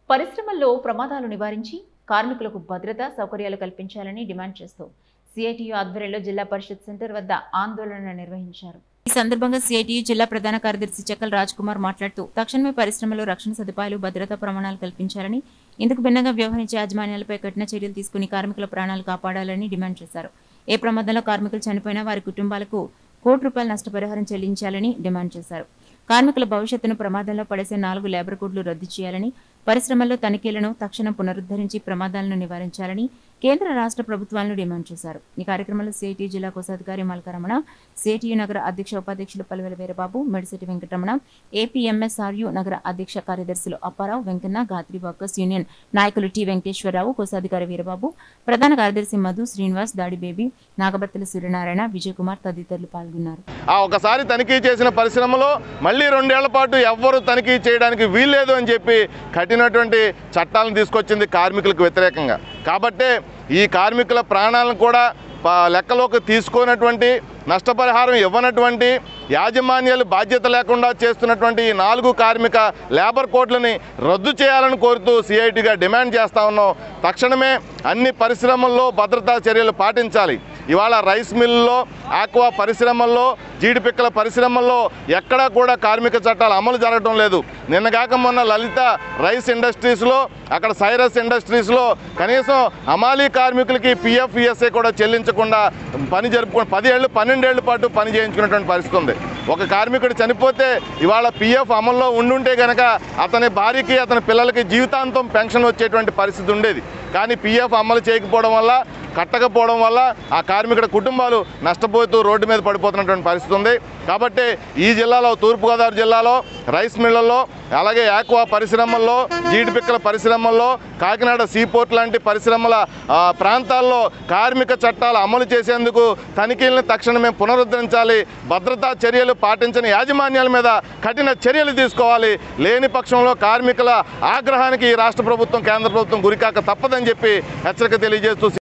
పరిశ్రమల్లో ప్రమాదాలు నివారించి కార్మికులకు భద్రత సౌకర్యాలు కల్పించాలని డిమాండ్ చేస్తూ సిఐటియు ఆధ్వర్యంలో జిల్లా పరిషత్ సెంటర్ వద్ద ఆందోళన నిర్వహించారు ఈ సందర్భంగా సిఐటియు జిల్లా ప్రధాన కార్యదర్శి చక్కల్ రాజ్ కుమార్ మాట్లాడుతూ తక్షణమే పరిశ్రమలో రక్షణ సదుపాయాలు భద్రతా ప్రమాణాలు కల్పించాలని ఇందుకు భిన్నంగా వ్యవహరించే యాజమాన్యాలపై కఠిన చర్యలు తీసుకుని కార్మికుల ప్రాణాలు కాపాడాలని డిమాండ్ చేశారు ఏ ప్రమాదంలో కార్మికులు చనిపోయినా వారి కుటుంబాలకు కోటి రూపాయల నష్టపరిహారం చెల్లించాలని డిమాండ్ చేశారు కార్మికుల భవిష్యత్తును ప్రమాదంలో పడేసే నాలుగు లేబర్ కోడ్లు రద్దు చేయాలని పరిశ్రమల్లో తనిఖీలను తక్షణం పునరుద్ధరించి ప్రమాదాలను నివారించాలని కేంద్ర రాష్ట్ర ప్రభుత్వాలను డిమాండ్ చేశారు ఈ కార్యక్రమంలో సిఐటి జిల్లా కోశాధికారి మల్కరమణ సిఐటియు నగర అధ్యక్ష ఉపాధ్యక్షులు పల్వెల వీరబాబు మెడిసిటి వెంకటరమణ ఏపీఎంఎస్ఆర్యు నగర అధ్యక్ష కార్యదర్శులు అప్పారావు వెంకన్న గాత్రి వర్కర్స్ యూనియన్ నాయకులు టి వెంకటేశ్వరరావు కోశాధికారి వీరబాబు ప్రధాన కార్యదర్శి మధు శ్రీనివాస్ దాడి బేబీ నాగబత్తల సూర్యనారాయణ విజయ్ కుమార్ తదితరులు పాల్గొన్నారు ఆ ఒకసారి తనిఖీ చేసిన పరిశ్రమలో మళ్ళీ రెండేళ్ల పాటు ఎవ్వరూ తనిఖీ చేయడానికి వీల్లేదు అని చెప్పి కఠినటువంటి చట్టాలను తీసుకొచ్చింది కార్మికులకు వ్యతిరేకంగా కాబట్టే ఈ కార్మికుల ప్రాణాలను కూడా ప- లెక్కలోకి తీసుకున్నటువంటి నష్టపరిహారం ఇవ్వనటువంటి యాజమాన్యాలు బాధ్యత లేకుండా చేస్తున్నటువంటి ఈ నాలుగు కార్మిక లేబర్ కోడ్లని రద్దు చేయాలని కోరుతూ సిఐటిగా డిమాండ్ చేస్తా ఉన్నాం తక్షణమే అన్ని పరిశ్రమల్లో భద్రతా చర్యలు పాటించాలి ఇవాళ రైస్ మిల్లులో ఆక్వా పరిశ్రమల్లో జీడిపిక్కల పరిశ్రమల్లో ఎక్కడా కూడా కార్మిక చట్టాలు అమలు జరగడం లేదు నిన్నగాక మొన్న లలిత రైస్ ఇండస్ట్రీస్లో అక్కడ సైరస్ ఇండస్ట్రీస్లో కనీసం హమాలీ కార్మికులకి పిఎఫ్ ఈఎస్ఐ కూడా చెల్లించకుండా పని జరుపుకుని పదేళ్ళు పన్నెండేళ్ల పాటు పని చేయించుకున్నటువంటి పరిస్థితి ఉంది ఒక కార్మికుడు చనిపోతే ఇవాళ పిఎఫ్ అమల్లో ఉండుంటే గనక అతని భార్యకి అతని పిల్లలకి జీవితాంతం పెన్షన్ వచ్చేటువంటి పరిస్థితి ఉండేది కానీ పిఎఫ్ అమలు చేయకపోవడం వల్ల కట్టకపోవడం వల్ల ఆ కార్మికుడి కుటుంబాలు నష్టపోతూ రోడ్డు మీద పడిపోతున్నటువంటి పరిస్థితి ఉంది కాబట్టి ఈ జిల్లాలో తూర్పుగోదావరి జిల్లాలో రైస్ మిల్లల్లో అలాగే ఆక్వా పరిశ్రమల్లో జీడిపిక్కల పరిశ్రమల్లో కాకినాడ సీపోర్ట్ లాంటి పరిశ్రమల ఆ, ప్రాంతాల్లో కార్మిక చట్టాలు అమలు చేసేందుకు తనిఖీలను తక్షణమే పునరుద్ధరించాలి భద్రతా చర్యలు పాటించని యాజమాన్యాల మీద కఠిన చర్యలు తీసుకోవాలి లేని పక్షంలో కార్మికుల ఆగ్రహానికి ఈ రాష్ట్ర ప్రభుత్వం కేంద్ర ప్రభుత్వం గురికాక తప్పదని చెప్పి హెచ్చరిక తెలియజేస్తూ